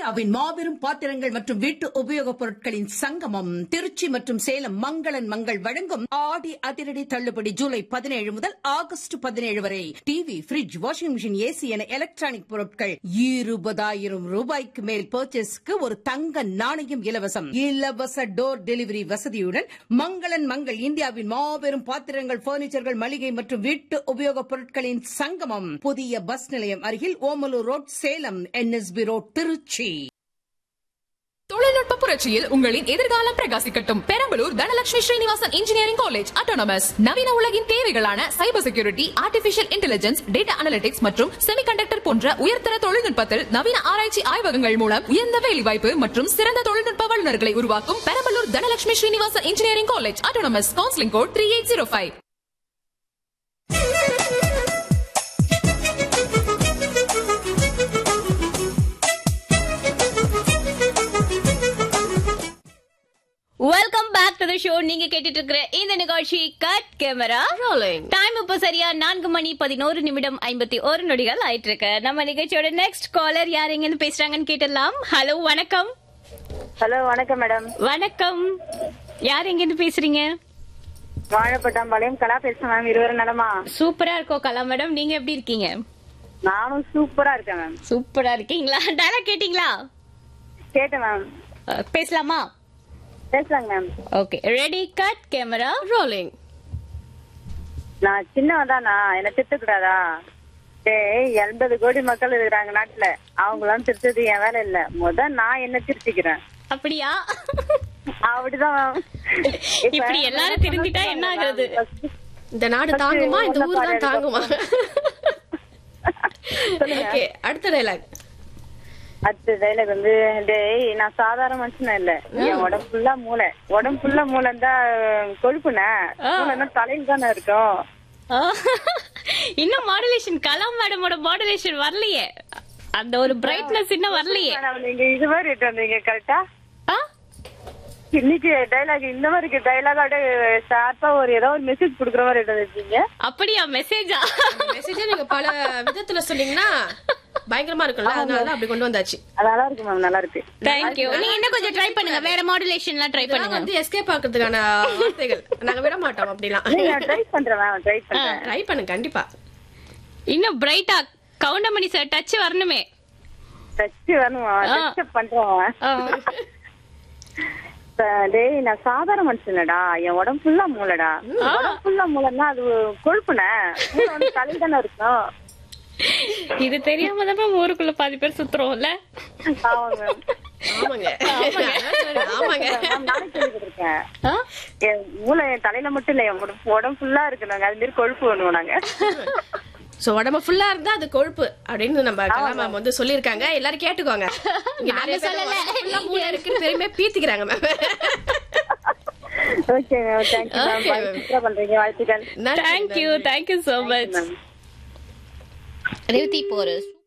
இந்தியாவின் மாபெரும் பாத்திரங்கள் மற்றும் வீட்டு உபயோகப் பொருட்களின் சங்கமம் திருச்சி மற்றும் சேலம் மங்களன் மங்கள் வழங்கும் ஆடி அதிரடி தள்ளுபடி ஜூலை பதினேழு முதல் ஆகஸ்ட் பதினேழு வரை TV fridge washing machine AC என எலக்ட்ரானிக் பொருட்கள் இருபதாயிரம் ரூபாய்க்கு மேல் பர்ச்சேஸ்க்கு ஒரு தங்க நாணயம் இலவசம் இலவச டோர் டெலிவரி வசதியுடன் மங்களன் மங்கள் இந்தியாவின் மாபெரும் பாத்திரங்கள் பர்னிச்சர்கள் மளிகை மற்றும் வீட்டு உபயோகப் பொருட்களின் சங்கமம் புதிய பஸ் நிலையம் அருகில் Omalur road Salem NSP road Tiruchi தொழில்நுட்ப புரட்சியில் உங்களின் எதிர்காலம் பிரகாசிக்கட்டும் Perambalur Dhanalakshmi Srinivasan engineering college autonomous நவீன உலகின் தேவைகளான cyber security artificial intelligence data analytics மற்றும் செமிகண்டக்டர் போன்ற உயர்தர தொழில்நுட்பத்தில் நவீன ஆராய்ச்சி ஆய்வகங்கள் மூலம் உயர்ந்த வேலைவாய்ப்பு மற்றும் சிறந்த தொழில்நுட்ப வல்லுநர்களை உருவாக்கும் Perambalur Dhanalakshmi Srinivasan engineering college autonomous counselling code three eight zero five welcome back to the show நீங்க கேட்டுட்டு இருக்கிற இந்த நிகழ்ச்சி கட் கேமரா ரோலிங் டைம் இப்போ சரியா நான்கு மணி பதினோரு நிமிடம் ஐம்பத்தி ஒரு நொடிகள் ஆயிட்டு இருக்கு நம்ம நிகழ்ச்சியோட நெக்ஸ்ட் காலர் யார் எங்க இருந்து பேசுறாங்கன்னு கேட்டலாம் ஹலோ வணக்கம் ஹலோ வணக்கம் மேடம் வணக்கம் யார் எங்க இருந்து பேசுறீங்க வாழைப்பட்டாம்பாளையம் கலா பேசுறேன் மேம் இருவரும் நலமா சூப்பரா இருக்கோம் கலா மேடம் நீங்க எப்படி இருக்கீங்க நானும் சூப்பரா இருக்கேன் மேம் சூப்பரா இருக்கீங்களா டயலாக் கேட்டீங்களா கேட்டேன் மேம் அஹ், பேசலாமா பேசலாங்க ma'am okay ready cut camera rolling நான் சின்னவன் தானா என்ன திட்டக்கூடாதா டேய் எண்பது கோடி மக்கள் இருக்கிறாங்க நாட்டுல அவங்களாம் திருத்தது என் வேலை இல்ல முத நான் என்ன திருத்திக்கிறேன் அப்படியா அப்படிதான் மேம் இப்ப இப்படி எல்லாரும் திருந்திட்டா என்ன ஆகுறது இந்த நாடு தாங்குமா இந்த ஊர் தான் தாங்குமா சொல்லுங்க ஓகே அடுத்த டைலாக் அடுத்த டைலாக் வந்து டேய் நான் சாதாரண மனுஷனா இல்ல என் உடம்பு ஃபுல்லா மூளை உடம்பு ஃபுல்லா மூளை இருந்தா கொழுப்புன மூளைன்னா தலையில தானே இருக்கும் ஆ, இன்னும் மாடுலேஷன் கலாம் மேடமோட மாடுலேஷன் வரலையே அந்த ஒரு பிரைட்னஸ் இன்னும் வரலையே மேடம், நீங்க இது மாதிரி இட்டு வந்தீங்க கரெக்டா ஆ? இன்னைக்கு டைலாக் இந்த மாதிரி டைலாகோட ஷார்ப்பா ஒரு ஏதோ ஒரு மெசேஜ் குடுக்குற மாதிரி இட்டு வச்சிருக்கீங்க அப்படியா மெசேஜா மெசேஜே நீங்க பல விதத்துல சொன்னீங்கன்னா பயங்கரமா இருக்கும்ல அதனால தான் அப்படி கொண்டு வந்தாச்சு அது நல்லா இருக்கு மேம் நல்லா இருக்கு தேங்க்யூ நீங்க இன்னும் கொஞ்சம் ட்ரை பண்ணுங்க வேற மாடுலேஷன்லாம் ட்ரை இதெல்லாம் பண்ணுங்க வந்து எஸ்கேப் ஆக்குறதுக்கான வார்த்தைகள் நாங்க விட மாட்டோம் அப்படிலாம் நீங்க ட்ரை பண்றேன் மேம் ட்ரை பண்றேன் ட்ரை பண்ணுங்க கண்டிப்பா இன்னும் பிரைட்டா கவுண்டமணி சார் டச் வரணுமே டச் வரணுமா டச் பண்றேன் ஆ. இப்ப டேய் நான் சாதாரண மனுஷன்லடா என் உடம்பு ஃபுல்லா மூளைடா உடம்பு ஃபுல்லா மூளைன்னா அது கொழுப்புன மூளை வந்து தலையில தானே இருக்கும் இது தெரியாம தான் மேம் ஊருக்குள்ள பாதி பேர் சுத்துறோம்ல ஆமாங்க ஆமாங்க ஆமாங்க மேம் நானே கேள்விப்பட்டிருக்கேன் ஆ? என் மூளை என் தலையில மட்டும் இல்ல என் உடம்பு உடம்பு ஃபுல்லா இருக்கு நாங்க அது மாதிரி கொழுப்பு பண்ணுவோம் நாங்க சோ உடம்பு ஃபுல்லா இருந்தா அது கொழுப்பு அப்படின்னு நம்ம கலா மேம் வந்து சொல்லிருக்காங்க எல்லாரும் கேட்டுக்கோங்க இங்க நிறைய பேர் உடம்பு full ஆ மூளை இருக்குன்னு பெருமையா பீத்திக்கிறாங்க ma'am okay ma'am thank you ma'am Okay, ma'am. சூப்பரா பண்றீங்க வாழ்த்துக்கள் thank you thank you so much ma'am Revathi porous